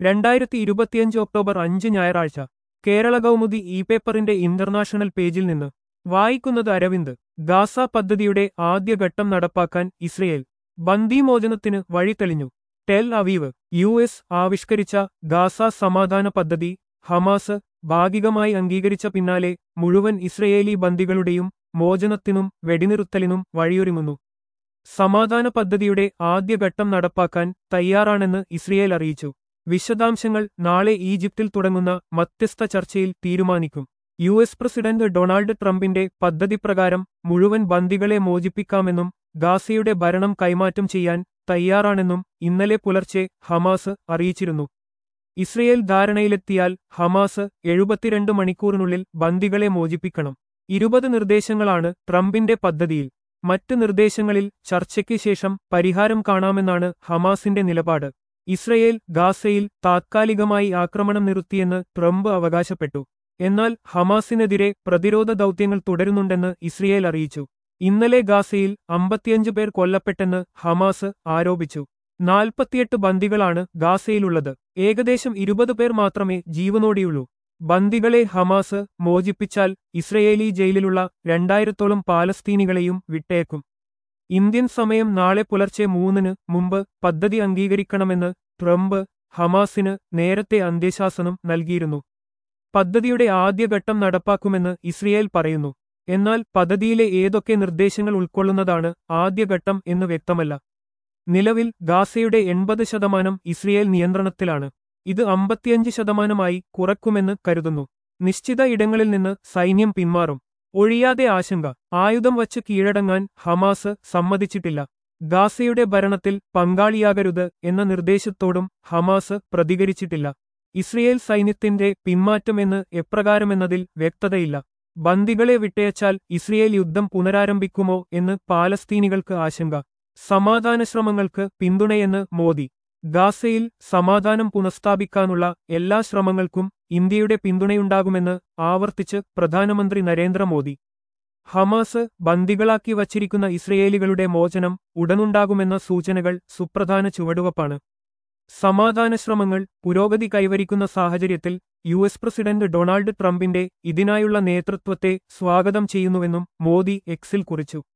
രണ്ടായിരത്തി ഇരുപത്തിയഞ്ച് ഒക്ടോബർ അഞ്ച് ഞായറാഴ്ച കേരള കൗമുദി ഇ പേപ്പറിന്റെ ഇന്റർനാഷണൽ പേജിൽ നിന്ന് വായിക്കുന്നത് അരവിന്ദ് ഗാസ പദ്ധതിയുടെ ആദ്യഘട്ടം നടപ്പാക്കാൻ ഇസ്രയേൽ ബന്ദിമോചനത്തിന് വഴി തെളിഞ്ഞു ടെൽ അവീവ് യു എസ് ആവിഷ്കരിച്ച ഗാസ സമാധാന പദ്ധതി ഹമാസ് ഭാഗികമായി അംഗീകരിച്ച പിന്നാലെ മുഴുവൻ ഇസ്രയേലി ബന്ദികളുടെയും മോചനത്തിനും വെടിനിറുത്തലിനും വഴിയൊരുങ്ങുന്നു സമാധാന പദ്ധതിയുടെ ആദ്യഘട്ടം നടപ്പാക്കാൻ തയ്യാറാണെന്ന് ഇസ്രയേൽ അറിയിച്ചു വിശദാംശങ്ങൾ നാളെ ഈജിപ്തിൽ തുടങ്ങുന്ന മധ്യസ്ഥ ചർച്ചയിൽ തീരുമാനിക്കും യു എസ് പ്രസിഡന്റ് ഡൊണാൾഡ് ട്രംപിന്റെ പദ്ധതിപ്രകാരം മുഴുവൻ ബന്ദികളെ മോചിപ്പിക്കാമെന്നും ഗാസയുടെ ഭരണം കൈമാറ്റം ചെയ്യാൻ തയ്യാറാണെന്നും ഇന്നലെ പുലർച്ചെ ഹമാസ് അറിയിച്ചിരുന്നു ഇസ്രയേൽ ധാരണയിലെത്തിയാൽ ഹമാസ് എഴുപത്തിരണ്ട് മണിക്കൂറിനുള്ളിൽ ബന്ദികളെ മോചിപ്പിക്കണം ഇരുപത് നിർദ്ദേശങ്ങളാണ് ട്രംപിന്റെ പദ്ധതിയിൽ മറ്റ് നിർദ്ദേശങ്ങളിൽ ചർച്ചയ്ക്ക് ശേഷം പരിഹാരം കാണാമെന്നാണ് ഹമാസിന്റെ നിലപാട് ഇസ്രയേൽ ഗാസയിൽ താത്കാലികമായി ആക്രമണം നിർത്തിയെന്ന് ട്രംപ് അവകാശപ്പെട്ടു എന്നാൽ ഹമാസിനെതിരെ പ്രതിരോധ ദൗത്യങ്ങൾ തുടരുന്നുണ്ടെന്ന് ഇസ്രയേൽ അറിയിച്ചു ഇന്നലെ ഗാസയിൽ അമ്പത്തിയഞ്ച് പേർ കൊല്ലപ്പെട്ടെന്ന് ഹമാസ് ആരോപിച്ചു നാൽപ്പത്തിയെട്ട് ബന്ദികളാണ് ഗാസയിലുള്ളത് ഏകദേശം ഇരുപത് പേർ മാത്രമേ ജീവനോടെയുള്ളൂ ബന്ദികളെ ഹമാസ് മോചിപ്പിച്ചാൽ ഇസ്രയേലി ജയിലിലുള്ള രണ്ടായിരത്തോളം പാലസ്തീനികളെയും വിട്ടേക്കും ഇന്ത്യൻ സമയം നാളെ പുലർച്ചെ മൂന്നിന് മുമ്പ് പദ്ധതി അംഗീകരിക്കണമെന്ന് ട്രംപ് ഹമാസിന് നേരത്തെ അന്ത്യശാസനം നൽകിയിരുന്നു പദ്ധതിയുടെ ആദ്യഘട്ടം നടപ്പാക്കുമെന്ന് ഇസ്രയേൽ പറയുന്നു എന്നാൽ പദ്ധതിയിലെ ഏതൊക്കെ നിർദ്ദേശങ്ങൾ ഉൾക്കൊള്ളുന്നതാണ് ആദ്യഘട്ടം എന്ന് വ്യക്തമല്ല നിലവിൽ ഗാസയുടെ എൺപത് ശതമാനം ഇസ്രയേൽ നിയന്ത്രണത്തിലാണ് ഇത് അമ്പത്തിയഞ്ച് ശതമാനമായി കുറക്കുമെന്ന് കരുതുന്നു നിശ്ചിത ഇടങ്ങളിൽ നിന്ന് സൈന്യം പിന്മാറും ഒഴിയാതെ ആശങ്ക ആയുധം വച്ച് കീഴടങ്ങാൻ ഹമാസ് സമ്മതിച്ചിട്ടില്ല ഗാസയുടെ ഭരണത്തിൽ പങ്കാളിയാകരുത് എന്ന നിർദ്ദേശത്തോടും ഹമാസ് പ്രതികരിച്ചിട്ടില്ല ഇസ്രയേൽ സൈന്യത്തിന്റെ പിന്മാറ്റമെന്ന് എപ്രകാരമെന്നതിൽ വ്യക്തതയില്ല ബന്ദികളെ വിട്ടയച്ചാൽ ഇസ്രയേൽ യുദ്ധം പുനരാരംഭിക്കുമോ എന്ന് പാലസ്തീനികൾക്ക് ആശങ്ക സമാധാന ശ്രമങ്ങൾക്ക് പിന്തുണയെന്ന് മോദി ഗാസയിൽ സമാധാനം പുനഃസ്ഥാപിക്കാനുള്ള എല്ലാ ശ്രമങ്ങൾക്കും ഇന്ത്യയുടെ പിന്തുണയുണ്ടാകുമെന്ന് ആവർത്തിച്ച് പ്രധാനമന്ത്രി നരേന്ദ്രമോദി ഹമാസ് ബന്ദികളാക്കി വച്ചിരിക്കുന്ന ഇസ്രയേലികളുടെ മോചനം ഉടനുണ്ടാകുമെന്ന സൂചനകൾ സുപ്രധാന ചുവടുവപ്പാണ് സമാധാന ശ്രമങ്ങൾ പുരോഗതി കൈവരിക്കുന്ന സാഹചര്യത്തിൽ യു എസ് പ്രസിഡന്റ് ഡൊണാൾഡ് ട്രംപിന്റെ ഇതിനായുള്ള നേതൃത്വത്തെ സ്വാഗതം ചെയ്യുന്നുവെന്നും മോദി എക്സിൽ കുറിച്ചു